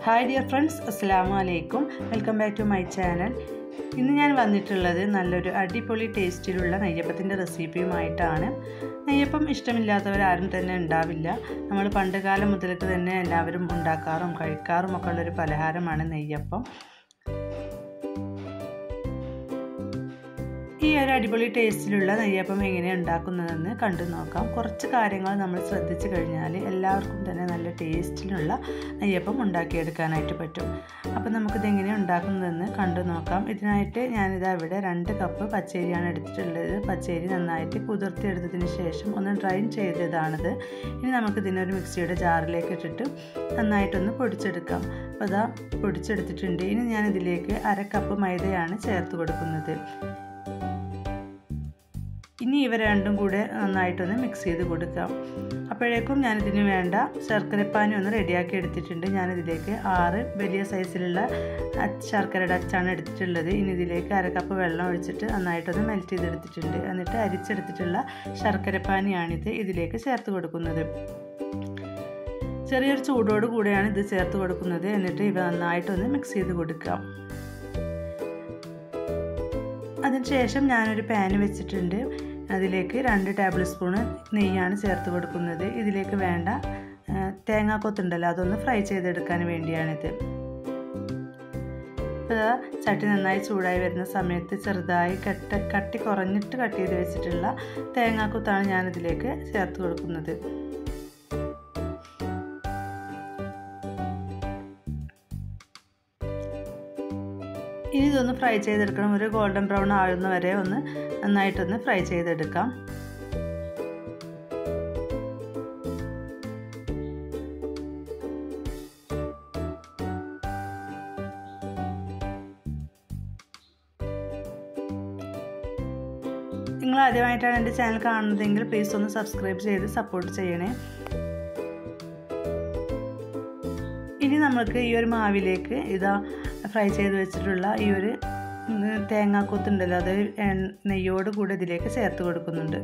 hi dear friends അസ്സാമു അലൈക്കും welcome back to my channel ഇന്ന് ഞാൻ വന്നിട്ടുള്ളത് നല്ലൊരു അടിപൊളി ടേസ്റ്റിലുള്ള നെയ്യപ്പത്തിൻ്റെ റെസിപ്പിയുമായിട്ടാണ് നെയ്യപ്പം ഇഷ്ടമില്ലാത്തവരാരും തന്നെ ഉണ്ടാവില്ല നമ്മൾ പണ്ട് കാലം മുതൽക്ക് തന്നെ എല്ലാവരും ഉണ്ടാക്കാറും കഴിക്കാറും ഒക്കെ ഉള്ളൊരു പലഹാരമാണ് നെയ്യപ്പം ഈ ഒരു അടിപൊളി ടേസ്റ്റിലുള്ള നെയ്യപ്പം എങ്ങനെയാണ് ഉണ്ടാക്കുന്നതെന്ന് കണ്ടു നോക്കാം കുറച്ച് കാര്യങ്ങൾ നമ്മൾ ശ്രദ്ധിച്ചു കഴിഞ്ഞാൽ എല്ലാവർക്കും തന്നെ നല്ല ടേസ്റ്റിലുള്ള നെയ്യപ്പം ഉണ്ടാക്കിയെടുക്കാനായിട്ട് പറ്റും അപ്പോൾ നമുക്കിത് എങ്ങനെയാണ് ഉണ്ടാക്കുന്നതെന്ന് കണ്ടു നോക്കാം ഇതിനായിട്ട് ഞാനിത് ഇവിടെ രണ്ട് കപ്പ് പച്ചരിയാണ് എടുത്തിട്ടുള്ളത് പച്ചരി നന്നായിട്ട് കുതിർത്തിയെടുത്തതിന് ശേഷം ഒന്ന് ഡ്രൈൻ ചെയ്തതാണിത് ഇനി നമുക്കിതിനൊരു മിക്സിയുടെ ജാറിലേക്ക് ഇട്ടിട്ട് നന്നായിട്ടൊന്ന് പൊടിച്ചെടുക്കാം അപ്പോൾ അതാ പൊടിച്ചെടുത്തിട്ടുണ്ട് ഇനി ഞാനിതിലേക്ക് അര കപ്പ് മൈദയാണ് ചേർത്ത് കൊടുക്കുന്നത് ഇനി ഇവ രണ്ടും കൂടെ നന്നായിട്ടൊന്ന് മിക്സ് ചെയ്ത് കൊടുക്കാം അപ്പോഴേക്കും ഞാനിതിന് വേണ്ട ശർക്കരപ്പാനി ഒന്ന് റെഡിയാക്കി എടുത്തിട്ടുണ്ട് ഞാനിതിലേക്ക് ആറ് വലിയ സൈസിലുള്ള ശർക്കരയുടെ അച്ചാണ് എടുത്തിട്ടുള്ളത് ഇനി ഇതിലേക്ക് അര കപ്പ് വെള്ളം ഒഴിച്ചിട്ട് നന്നായിട്ടൊന്ന് മെൽറ്റ് ചെയ്തെടുത്തിട്ടുണ്ട് എന്നിട്ട് അരിച്ചെടുത്തിട്ടുള്ള ശർക്കരപ്പാനിയാണിത് ഇതിലേക്ക് ചേർത്ത് കൊടുക്കുന്നത് ചെറിയൊരു ചൂടോട് കൂടെയാണ് ഇത് ചേർത്ത് കൊടുക്കുന്നത് എന്നിട്ട് ഇവ നന്നായിട്ടൊന്ന് മിക്സ് ചെയ്ത് കൊടുക്കാം അതിനുശേഷം ഞാനൊരു പാൻ വെച്ചിട്ടുണ്ട് അതിലേക്ക് രണ്ട് ടേബിൾ സ്പൂണ് നെയ്യാണ് ചേർത്ത് കൊടുക്കുന്നത് ഇതിലേക്ക് വേണ്ട തേങ്ങാക്കൊത്തുണ്ടല്ലോ അതൊന്ന് ഫ്രൈ ചെയ്തെടുക്കാൻ വേണ്ടിയാണിത് ചട്ടി നന്നായി ചൂടായി വരുന്ന സമയത്ത് ചെറുതായി കട്ട് കട്ടി കുറഞ്ഞിട്ട് കട്ട് ചെയ്ത് വെച്ചിട്ടുള്ള തേങ്ങാക്കൊത്താണ് ഞാനിതിലേക്ക് ചേർത്ത് കൊടുക്കുന്നത് ഇനി ഇതൊന്ന് ഫ്രൈ ചെയ്തെടുക്കണം ഒരു ഗോൾഡൻ ബ്രൗൺ ആകുന്ന വരെ ഒന്ന് നന്നായിട്ടൊന്ന് ഫ്രൈ ചെയ്തെടുക്കാം നിങ്ങൾ ആദ്യമായിട്ടാണ് എൻ്റെ ചാനൽ കാണുന്നതെങ്കിൽ പ്ലീസ് ഒന്ന് സബ്സ്ക്രൈബ് ചെയ്ത് സപ്പോർട്ട് ചെയ്യണേ ഇനി നമുക്ക് ഈ ഒരു മാവിലേക്ക് ഇതാ ഫ്രൈ ചെയ്ത് വെച്ചിട്ടുള്ള ഈ ഒരു തേങ്ങാക്കൊത്തുണ്ടല്ലോ അത് നെയ്യോട് കൂടെ ഇതിലേക്ക് ചേർത്ത് കൊടുക്കുന്നുണ്ട്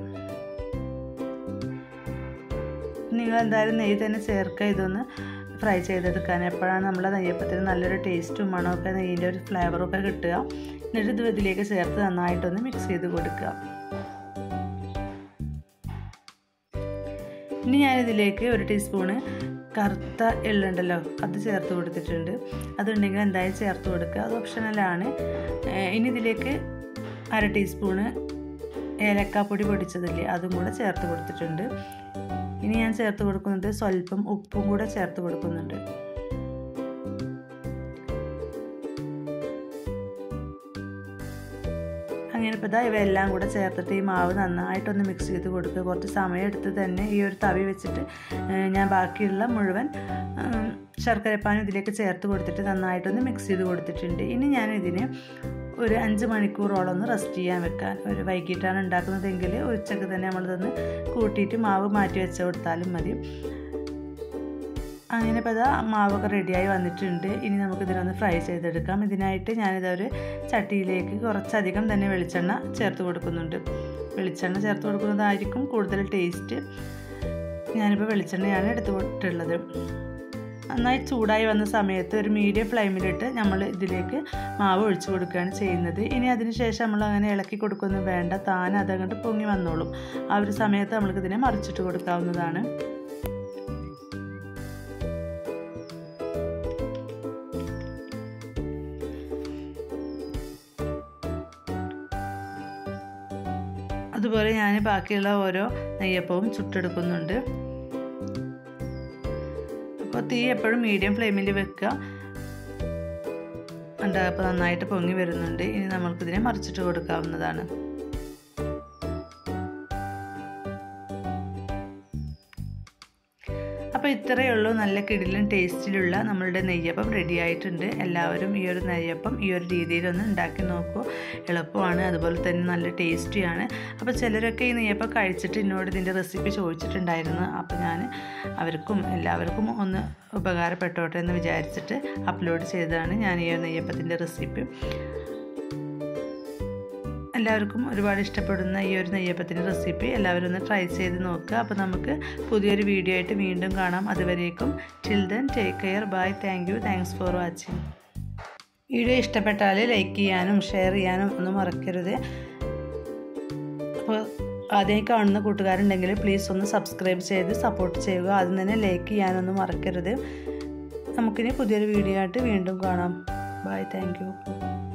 നിങ്ങൾ എന്തായാലും നെയ്യ് തന്നെ ചേർക്കുക ഇതൊന്ന് ഫ്രൈ ചെയ്തെടുക്കാൻ എപ്പോഴാണ് നമ്മുടെ നെയ്യപ്പത്തിന് നല്ലൊരു ടേസ്റ്റും മണമൊക്കെ നെയ്യിൻ്റെ ഒരു ഫ്ലേവറൊക്കെ കിട്ടുക എന്നിട്ട് ഇത് ഇതിലേക്ക് ചേർത്ത് നന്നായിട്ടൊന്ന് മിക്സ് ചെയ്ത് കൊടുക്കുക ഇനി ഞാനിതിലേക്ക് ഒരു ടീസ്പൂണ് കറുത്ത എള്ളുണ്ടല്ലോ അത് ചേർത്ത് കൊടുത്തിട്ടുണ്ട് അതുണ്ടെങ്കിൽ എന്തായാലും ചേർത്ത് കൊടുക്കുക അത് ഓപ്ഷണലാണ് ഇനി ഇതിലേക്ക് അര ടീസ്പൂണ് ഏലക്കാപ്പൊടി പൊടിച്ചതില്ലേ അതും കൂടെ ചേർത്ത് കൊടുത്തിട്ടുണ്ട് ഇനി ഞാൻ ചേർത്ത് കൊടുക്കുന്നത് സ്വല്പം ഉപ്പും കൂടെ ചേർത്ത് കൊടുക്കുന്നുണ്ട് അങ്ങനെ ഇപ്പോൾ ഇതാ ഇവയെല്ലാം കൂടെ ചേർത്തിട്ട് ഈ മാവ് നന്നായിട്ടൊന്ന് മിക്സ് ചെയ്ത് കൊടുക്കുക കുറച്ച് സമയം എടുത്ത് തന്നെ ഈ ഒരു തവി വെച്ചിട്ട് ഞാൻ ബാക്കിയുള്ള മുഴുവൻ ശർക്കരപ്പാനും ഇതിലേക്ക് ചേർത്ത് കൊടുത്തിട്ട് നന്നായിട്ടൊന്ന് മിക്സ് ചെയ്ത് കൊടുത്തിട്ടുണ്ട് ഇനി ഞാൻ ഇതിന് ഒരു അഞ്ച് മണിക്കൂറോളം ഒന്ന് റെസ്റ്റ് ചെയ്യാൻ വെക്കാൻ ഒരു വൈകിട്ടാണ് ഉണ്ടാക്കുന്നതെങ്കിൽ ഉച്ചക്ക് തന്നെ നമ്മളിതൊന്ന് കൂട്ടിയിട്ട് മാവ് മാറ്റി വെച്ച് കൊടുത്താലും മതി അങ്ങനെ ഇപ്പോൾ ഇതാ മാവൊക്കെ റെഡിയായി വന്നിട്ടുണ്ട് ഇനി നമുക്ക് ഇതിനൊന്ന് ഫ്രൈ ചെയ്തെടുക്കാം ഇതിനായിട്ട് ഞാനിതൊരു ചട്ടിയിലേക്ക് കുറച്ചധികം തന്നെ വെളിച്ചെണ്ണ ചേർത്ത് കൊടുക്കുന്നുണ്ട് വെളിച്ചെണ്ണ ചേർത്ത് കൊടുക്കുന്നതായിരിക്കും കൂടുതൽ ടേസ്റ്റ് ഞാനിപ്പോൾ വെളിച്ചെണ്ണയാണ് എടുത്തുകൊണ്ടുള്ളത് നന്നായി ചൂടായി വന്ന സമയത്ത് ഒരു മീഡിയം ഫ്ലെയിമിലിട്ട് നമ്മൾ ഇതിലേക്ക് മാവ് ഒഴിച്ചു കൊടുക്കുകയാണ് ചെയ്യുന്നത് ഇനി അതിന് ശേഷം നമ്മൾ അങ്ങനെ ഇളക്കി കൊടുക്കൊന്നും വേണ്ട താൻ അതങ്ങോട്ട് പൊങ്ങി വന്നോളും ആ ഒരു സമയത്ത് നമ്മൾക്കിതിനെ മറിച്ചിട്ട് കൊടുക്കാവുന്നതാണ് അതുപോലെ ഞാൻ ബാക്കിയുള്ള ഓരോ നെയ്യപ്പവും ചുട്ടെടുക്കുന്നുണ്ട് അപ്പോൾ തീ എപ്പോഴും മീഡിയം ഫ്ലെയിമിൽ വെക്കുക അപ്പോൾ നന്നായിട്ട് പൊങ്ങി വരുന്നുണ്ട് ഇനി നമ്മൾക്കിതിനെ മറിച്ചിട്ട് കൊടുക്കാവുന്നതാണ് അപ്പോൾ ഇത്രയേ ഉള്ളൂ നല്ല കിടിലൻ ടേസ്റ്റിലുള്ള നമ്മളുടെ നെയ്യപ്പം റെഡി ആയിട്ടുണ്ട് എല്ലാവരും ഈ ഒരു നെയ്യപ്പം ഈ ഒരു രീതിയിലൊന്ന് ഉണ്ടാക്കി നോക്കൂ എളുപ്പമാണ് അതുപോലെ തന്നെ നല്ല ടേസ്റ്റിയാണ് അപ്പോൾ ചിലരൊക്കെ ഈ നെയ്യപ്പം കഴിച്ചിട്ട് എന്നോട് ഇതിൻ്റെ റെസിപ്പി ചോദിച്ചിട്ടുണ്ടായിരുന്നു അപ്പോൾ ഞാൻ അവർക്കും എല്ലാവർക്കും ഒന്ന് ഉപകാരപ്പെട്ടോട്ടെ എന്ന് വിചാരിച്ചിട്ട് അപ്ലോഡ് ചെയ്തതാണ് ഞാൻ ഈ നെയ്യപ്പത്തിൻ്റെ റെസിപ്പി എല്ലാവർക്കും ഒരുപാട് ഇഷ്ടപ്പെടുന്ന ഈ ഒരു നെയ്യപ്പത്തിൻ്റെ റെസിപ്പി എല്ലാവരും ഒന്ന് ട്രൈ ചെയ്ത് നോക്കുക അപ്പോൾ നമുക്ക് പുതിയൊരു വീഡിയോ ആയിട്ട് വീണ്ടും കാണാം അതുവരേക്കും children take care bye thank you thanks for watching video ഇഷ്ടപ്പെട്ടാൽ ലൈക്ക് ചെയ്യാനും ഷെയർ ചെയ്യാനും ഒന്നും മറക്കരുത് അപ്പോൾ ആദ്യമായി കാണുന്ന കൂട്ടുകാരുണ്ടെങ്കിൽ പ്ലീസ് ഒന്ന് സബ്സ്ക്രൈബ് ചെയ്ത് സപ്പോർട്ട് ചെയ്യുക ആദ്യം തന്നെ ലൈക്ക് ചെയ്യാനൊന്നും മറക്കരുത് നമുക്കിനി പുതിയൊരു വീഡിയോ ആയിട്ട് വീണ്ടും കാണാം ബൈ താങ്ക്